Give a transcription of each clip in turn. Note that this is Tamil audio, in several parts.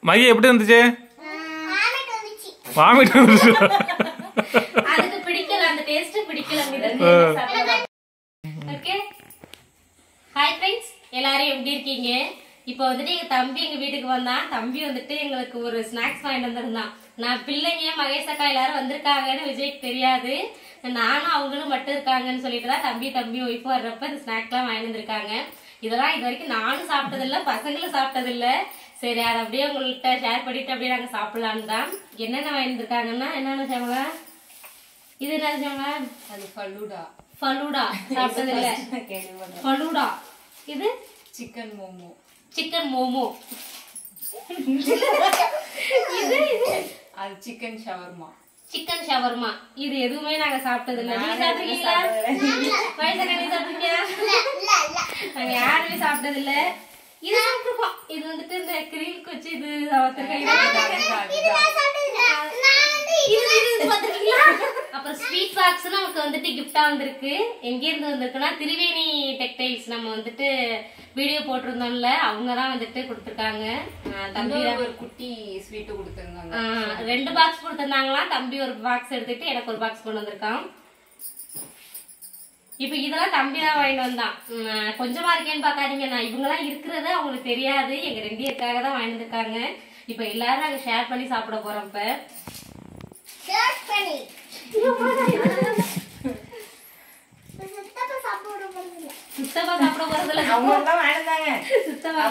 மைய எப்படி இருந்துச்சு வாமிட் வந்துச்சு வாமிட் வந்துச்சு அதுக்கு பிடிக்கல அந்த டேஸ்ட் பிடிக்கல ஓகே ஹாய் ஃப்ரெண்ட்ஸ் எல்லாரும் எப்படி இருக்கீங்க இப்போ வந்துட்டு எங்க தம்பி எங்க வீட்டுக்கு வந்தான் தம்பி வந்துட்டு எங்களுக்கு ஒரு ஸ்நாக்ஸ் வாங்கிட்டு வந்திருந்தான் நான் பிள்ளைங்க மகேஷ் அக்கா எல்லாரும் வந்திருக்காங்கன்னு விஜய்க்கு தெரியாது நானும் அவங்களும் மட்டும் இருக்காங்கன்னு சொல்லிட்டு தான் தம்பி தம்பி ஒய்ஃப் வர்றப்ப இந்த ஸ்நாக்ஸ்லாம் வாங்கிட்டு வந்திருக்காங்க இதெல்லாம் இது வரைக்கும் நானும் சாப்பிட்டதில்ல பசங்களும் சாப்பிட்டதில்ல சரி அதை அப்படியே உங்கள்கிட்ட ஷேர் பண்ணிட்டு அப்படியே நாங்க சாப்பிடலான்னு தான் என்னென்ன வாங்கிட்டு வந்திருக்காங்கன்னா என்னென்ன சேவங்க இது என்ன சேவங்க அது ஃபலூடா ஃபலூடா சாப்பிட்டதில்ல ஃபலூடா இது சிக்கன் மோமோ சிக்கன் மோமோ இது இது அது சிக்கன் ஷவர்மா சிக்கன் ஷவர்மா இது எதுவுமே நாங்க சாப்பிட்டது இல்ல நீங்க சாப்பிட்டீங்களா வயசாக நீ சாப்பிட்டீங்களா நாங்க யாருமே சாப்பிட்டது இல்ல இது சாப்பிட்டுருக்கோம் இது வந்துட்டு இந்த கிரீலுக்கு வச்சு இது அப்புறம் ஸ்வீட் பாக்ஸ் நமக்கு வந்துட்டு கிஃப்டா வந்திருக்கு எங்க இருந்து வந்திருக்குன்னா திரிவேணி டெக்டைல்ஸ் நம்ம வந்துட்டு வீடியோ போட்டிருந்தோம்ல அவங்க தான் வந்துட்டு கொடுத்துருக்காங்க ஆஹ் தம்பி இன்னொரு ஒரு குட்டி ஸ்வீட் கொடுத்துருந்தாங்க ஆஹ் ரெண்டு பாக்ஸ் கொடுத்திருந்தாங்களாம் தம்பி ஒரு பாக்ஸ் எடுத்துட்டு எனக்கு ஒரு பாக்ஸ் கொண்டு வந்திருக்கான் இப்ப இதெல்லாம் தம்பி தான் வாங்கிட்டு வந்தான் உம், கொஞ்சமா இருக்கேன்னு பாக்காதீங்க நான் இவங்கெல்லாம் இருக்கிறது அவங்களுக்கு தெரியாது எங்க ரெண்டு பேருக்காக தான் வாங்கிட்டு வந்திருக்காங்க இப்ப எல்லாரும் நாங்க ஷேர் பண்ணி சாப்பிட போறோம் இப்ப ஷேர் பண்ணி சித்தப்பா சாப்பிட போறதில்ல சுத்தமா சாப்பிட போறதுல சுத்தமா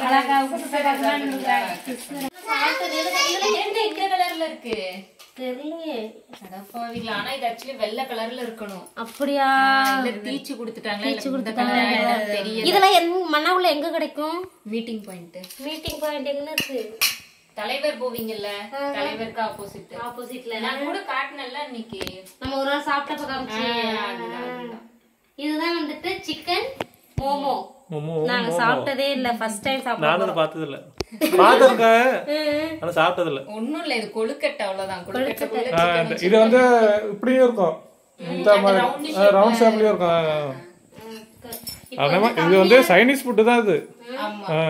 சாப்பிட்டது இதுல- இதுல என்ன இந்த கலர்ல இருக்கு தெரியலையே அடப்பாவிங்களா ஆனா இது ஆக்சுவலி வெள்ளை கலர்ல இருக்கணும் அப்படியா இல்ல தீச்சு கொடுத்துட்டாங்களா இல்ல இந்த கலர் தெரியல இதெல்லாம் எங்க மன்னாவுல எங்க கிடைக்கும் மீட்டிங் பாயிண்ட் மீட்டிங் பாயிண்ட் எங்க இருக்கு தலைவர் போவீங்கல்ல தலைவருக்கு ஆப்போசிட் ஆப்போசிட்ல நான் கூட காட்டினல இன்னைக்கு நம்ம ஒரு நாள் சாப்பிட்டப்ப காமிச்சு அதுதான், அதுதான். இதுதான் வந்துட்டு சிக்கன் மோமோ மோமோ, நாங்க சாப்பிட்டதே இல்ல ஃபர்ஸ்ட் டைம் சாப்பிட்டோம் நானும் அதை பார்த்தது இல்ல பார்த்துருக்கேன் ஆனா சாப்பிட்டது இல்ல ஒண்ணும் இல்ல இது கொழுக்கட்டை அவ்வளவுதான் கொழுக்கட்டைக்குள்ள ஆ, இந்த- இது வந்து இப்படியும் இருக்கும் இந்த மாதிரி ரவுண்ட் ஷேப்லயும் இருக்கும் ஆ. அதே மாதிரி இது வந்து சைனீஸ் ஃபுட்டு தான் இது ஆமா ஆ.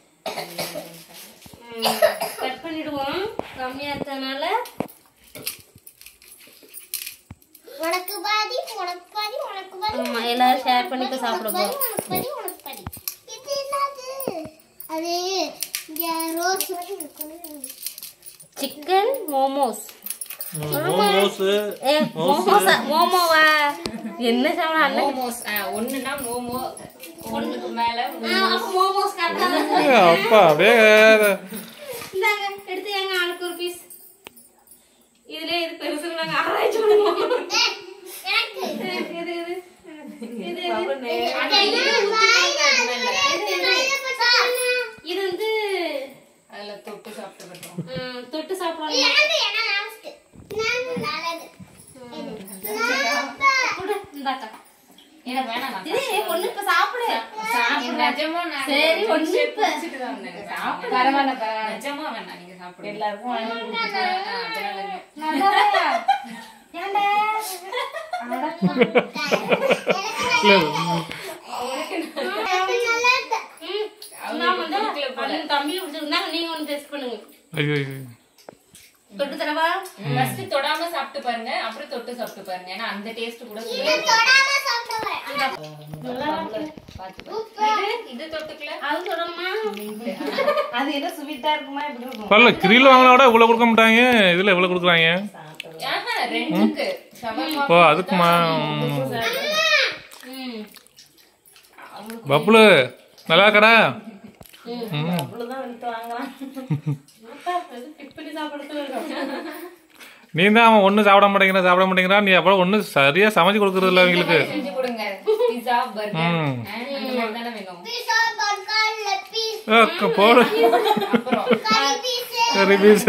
கட் பண்ணிடுவோம் கம்மியா இருக்கறனால உனக்கு பாதி உனக்கு பாதி உனக்கு பாதி ஆமா எல்லாரும் ஷேர் பண்ணி இப்ப சாப்பிட போறோம் உனக்கு பாதி உனக்கு பாதி இது என்னது அது இங்க ரோஸ் மாதிரி இருக்கணும் சிக்கன் மோமோஸ் மோமோஸ் ஏ மோமோஸ் மோமோவா என்ன சாப்பிட அண்ணன் மோமோஸ் ஒண்ணுனா மோமோ ஒண்ணுக்கு மேல அப்ப மோமோஸ் கரெக்டா அப்பா அப்படியே இந்தாங்க எடுத்து எங்க ஆளுக்கு ஒரு பீஸ் இதுல இது பெருசு நாங்க ஆராய்ச்சி பண்ணுவோம் எனக்கு இது இது இது இது ஆனா இது ஊத்திட்டாங்க அது மேல. இது வந்து அதுல தொட்டு சாப்பிட்டு பண்றோம் ம், தொட்டு சாப்பிடலாம் எனக்கு என்ன லாஸ்ட் நான் நல்லது கொடு, இந்தாக்கா எனக்கு வேணாம் நான் இது ஒண்ணு இப்ப சாப்பிடு சாப்பிடு. நிஜமா நான் சரி, ஒரு ஒண்ணு shape இப்ப. குடிச்சிட்டு தான் வந்தேன். சாப்பிடு. நிஜமா வேணாம் நீங்க சாப்பிடுங்க எல்லாருக்கும் நல்லாவையா? ஏன்டா? அட, இல்ல ம், நான் வந்து அந்த தம்பி கொடுத்துருந்தாங்க நீங்க ஒண்ணு டெஸ்ட் பண்ணுங்க ஐயோ ஐயோ. தொட்டு தரவா ஃபர்ஸ்ட் தொடாம சாப்பிட்டு பாருங்க அப்புறம் தொட்டு சாப்பிட்டு பாருங்க ஏன்னா அந்த டேஸ்ட் கூட தொடாம சாப்பிடுவேன் நல்லா இருக்கு. பாத்து பாரு. இது இது தொட்டுக்கல அது தொடமா பரவாயில்ல கிரில் வாங்கினா கூட இவ்வளவு கொடுக்க மாட்டாங்க இதுல இவ்வளவு கொடுக்குறாங்க ஆஹா, ரெண்டுக்கு ஷவர்மா ஓ அதுக்குமா ம். ம் பப்ளு நல்லா இருக்கடா இப்படி சாப்பிடுறது நீ தான் அவன் ஒன்றும் சாப்பிட மாட்டேங்கிறா சாப்பிட மாட்டேங்கிறா நீ அப்புறம் ஒன்றும் சரியா சமைச்சு கொடுக்கறது இல்ல அவங்களுக்கு செஞ்சு கொடுங்க பிஸா பர்கர் ம். அந்த மாதிரி தானே வேணும் பீஸா பர்கர் லெப்பீஸ் ஏ, அக்கா, போடு அப்புறம் கறி பீஸ் சரி பீஸ்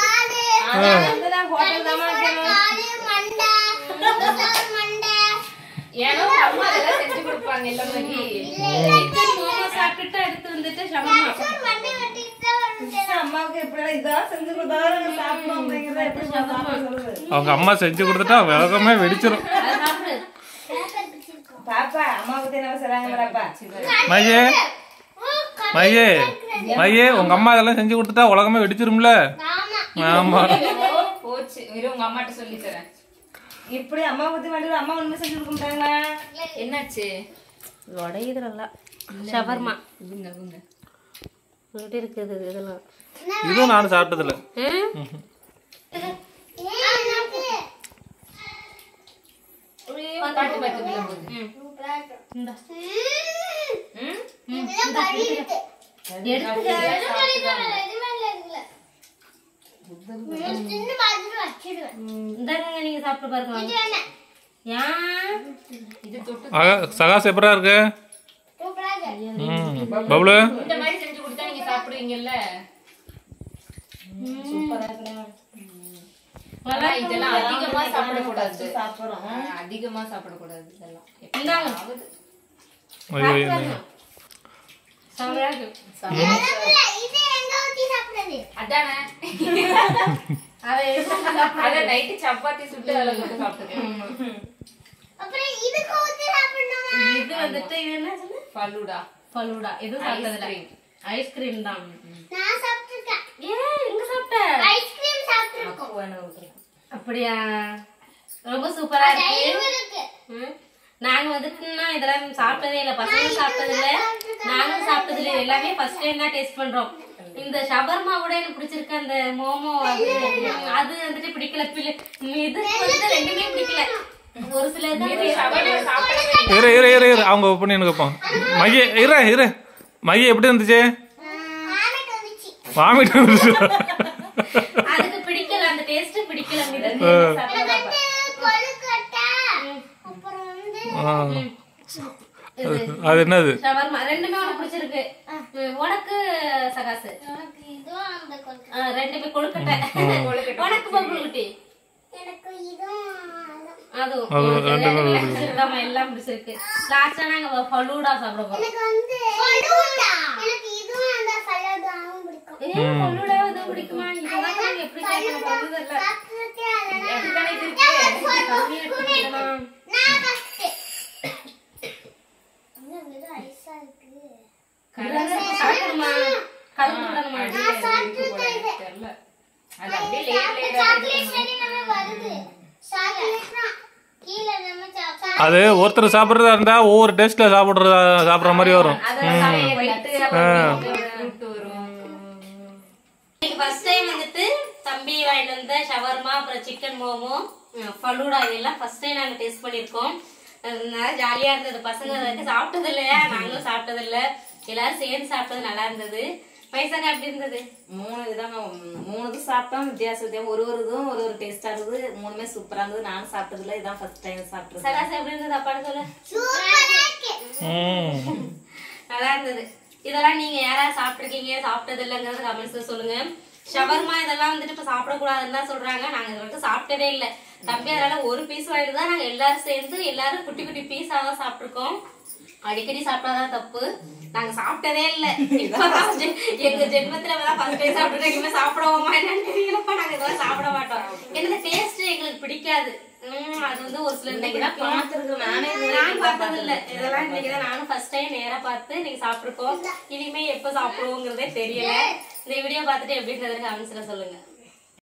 காலு காலு மண்டை முழுசால் மண்டை ஏன்னா அம்மா அதெல்லாம் செஞ்சு கொடுப்பாங்க இல்ல மாதிரி சிக்கன் மோமோ சாப்பிட்டுட்டு அடுத்து வந்துட்டு ஷவர்மா மண்டை வெட்டிட்டு வந்து அம்மாவுக்கு எப்படி இதான் செஞ்சு கொடுத்தாலும் சாப்பிடும் அப்படிங்கறத எப்படி சாப்பிடுறது அவங்க அம்மா செஞ்சு கொடுத்துட்டா விளக்கமே வெடிச்சிரும் அதை சாப்பிடு பாப்பா அம்மா பத்தி என்ன சொல்றாங்க பாப்பா மையே மையே மையே உங்க அம்மா இதெல்லாம் செஞ்சு கொடுத்துட்டா உலகமே வெடிச்சிரும்ல ஆமா ஆமா ஓ, போச்சு இரு உங்க அம்மாட்ட சொல்லி தரேன் இப்படி அம்மா பத்தி வேண்டியது அம்மா ஒண்ணுமே செஞ்சு கொடுக்க மாட்டாங்களா என்னாச்சு உடையுது நல்லா ஷவர்மா இவங்க இவங்க இப்படி இருக்குது இதெல்லாம் இதுவும் நானும் சாப்பிட்டதில்ல ம்? பாட்டு பாட்டு உள்ள போகுது இந்தா. ம்? இதெல்லாம் கறி இருக்கு எடுத்துக்க. சின்ன மாதிரி வச்சிடுவேன் இந்தாங்க நீங்க சாப்பிட்டு பாருங்க இது வேணாம் ஏன் இது தொட்டு ஆக, சகாஸ் எப்படா இருக்கு சூப்பராக இருக்கு. ம் பபுளு இந்த மாதிரி செஞ்சு கொடுத்தா நீங்க சாப்பிடுவீங்கல்ல ஆனா இதெல்லாம் அதிகமா சாப்பிடக்கூடாது சாப்பிடுறோம் ஆ, அதிகமா சாப்பிடக்கூடாது இதெல்லாம் இந்தாங்க. எப்பயாவது. ஐயோ ஐயோ. செமையா இருக்கு. இல்ல, இது எங்க ஊத்தி சாப்பிடுறது அதானே அதை எடுத்து அத நைட்டு சப்பாத்தி சுட்டு அதுல போட்டு சாப்பிட்டுக்கணும் அப்புறம் இதுக்கு ஊத்தி சாப்பிடணுமா இது வந்துட்டு இது என்ன சொல்லு ஃபலூடா ஃபலூடா இது சாப்பிட்டதுல Ice cream. ஐஸ்கிரீம் தான் நான் சாப்பிட்டுருக்கேன் ஏன் எங்க சாப்பிட்ட ஐஸ்கிரீம் சாப்பிட்டுருக்கோம் அப்படியா ரொம்ப சூப்பரா இருக்கு இவருக்கு ம். நாங்க வந்துட்டுன்னா இதெல்லாம் சாப்பிட்டதே இல்ல பசங்க சாப்பிட்டது இல்ல நாங்களும் சாப்பிட்டது இல்ல எல்லாமே ஃபர்ஸ்ட் டைம் தான் டேஸ்ட் பண்றோம் இந்த ஷவர்மா கூட எனக்கு பிடிச்சிருக்கு அந்த மோமோ அது அது வந்துட்டு பிடிக்கல பிள்ளை- இது வந்து ரெண்டுமே பிடிக்கல ஒரு சில இது இரு இரு இரு இரு அவங்க பண்ணி எனக்கு வைப்போம் மைய இரு இரு மைய எப்படி இருந்துச்சு ஆமைக்கு வந்துச்சு வாமிட் இருந்துச்சு அதுக்கு பிடிக்கல அந்த டேஸ்ட் பிடிக்கல இது. எனக்கு வந்து கொழுக்கட்டை அப்புறம் வந்து ஆ. அது என்னது ஷவர்மா ரெண்டுமே உனக்கு பிடிச்சிருக்கு ம், உனக்கு சகாசு எனக்கு இதுவும் அந்த கொழுக்கட்டை ஆ, ரெண்டுமே கொழுக்கட்டை உனக்கு பம்புக்குட்டி எனக்கு இதுவும் அதுவும் அது உனக்கு ரெண்டுமே ரெண்டுமே பிடிச்சிருக்காம எல்லாம் பிடிச்சிருக்கு லாஸ்டா நாங்க ஃபலூடா சாப்பிட போறோம் எனக்கு வந்து ஃபலூடா எனக்கு இதுவும் அந்த ஃபலூடாவும் பிடிக்கும் ஏன் ஃபலூடா இது பிடிக்குமா இதெல்லாம் நாங்க எப்படி கேட்கணும் தெரியல சாப்பிட்டுருக்கே அதெல்லாம் அதுதானே இது இருக்கு கம்மியா பிடிக்குமா? நான் ஃபர்ஸ்ட் இது ஐஸா இருக்கு இதெல்லாம் சாப்பிடணுமா கலந்து விடணுமா நான் சாப்பிட்டுருக்கேன் இது தெரியல அது அப்படியே லேயர் லேயரா சாக்லேட் மாதிரி நம்ம வருது சாக்லேட் தான் கீழ நம்ம சாக்லேட் அது ஒருத்தர் சாப்பிட்றதா இருந்தா ஒவ்வொரு டேஸ்ட்ல சாப்பிடுறதா சாப்பிடுற மாதிரி வரும் அதெல்லாம் white ஃப்ரூட் வரும் இன்னைக்கு ஃபர்ஸ்ட் டைம் வந்துட்டு தம்பி வாங்கிட்டு வந்த ஷவர்மா அப்புறம் சிக்கன் மோமோ ஃபலூடா இதெல்லாம் ஃபர்ஸ்ட் டைம் நாங்க டேஸ்ட் பண்ணியிருக்கோம் அதனால ஜாலியா இருந்தது பசங்க இது வரைக்கும் சாப்பிட்டது இல்லையா நாங்களும் சாப்பிட்டது இல்ல எல்லாரும் சேர்ந்து சாப்பிட்டது நல்லா இருந்தது பைசாங்க எப்படி இருந்தது மூணு விதமா ம், மூணு இது சாப்பிட்டோம் வித்தியாச வித்தியாசம் ஒரு ஒரு இதுவும் ஒரு ஒரு டேஸ்டா இருந்தது மூணுமே சூப்பரா இருந்தது நானும் சாப்பிட்டதுல இதான் ஃபர்ஸ்ட் டைம் சாப்பிட்டது சகாசு எப்படி இருந்தது அப்பாடு சொல்ல சூப்பரா இருக்கு ம் நல்லா இருந்தது இதெல்லாம் நீங்க யாராவது சாப்பிட்டுருக்கீங்க சாப்பிட்டது இல்லைங்கிறது கமெண்ட்ஸ்ல சொல்லுங்க ஷவர்மா இதெல்லாம் வந்துட்டு இப்ப சாப்பிடக்கூடாதுன்னு தான் சொல்றாங்க நாங்க இது வரைக்கும் சாப்பிட்டதே இல்ல தம்பி அதனால ஒரு பீஸ் வாங்கிட்டு தான் நாங்க எல்லாரும் சேர்ந்து எல்லாரும் குட்டி குட்டி பீஸா தான் சாப்பிட்டுருக்கோம் அடிக்கடி சாப்பிட்டாதான் தப்பு நாங்க சாப்பிட்டதே இல்ல இப்பதான் ஜெ- எங்க ஜென்மத்துல தான் ஃபர்ஸ்ட் டைம் சாப்பிட்டு இனிமே சாப்பிடுவோமா என்னன்னு தெரியலப்பா நாங்க இதெல்லாம் சாப்பிட மாட்டோம் எனக்கு டேஸ்ட் எங்களுக்கு பிடிக்காது உம் அது வந்து ஒரு சில இன்னைக்கு தான் பார்த்திருக்கேன். நானே இது நான் பார்த்தது இல்ல இதெல்லாம் இன்னைக்கு தான் நானும் ஃபர்ஸ்ட் டைம் நேரா பார்த்து நீங்க சாப்பிட்டுருக்கோம் இனிமே எப்ப சாப்பிடுவோங்கிறதே தெரியல இந்த வீடியோ பார்த்துட்டு எப்படி இருந்ததுன்னு கமெண்ட்ஸ்ல சொல்லுங்க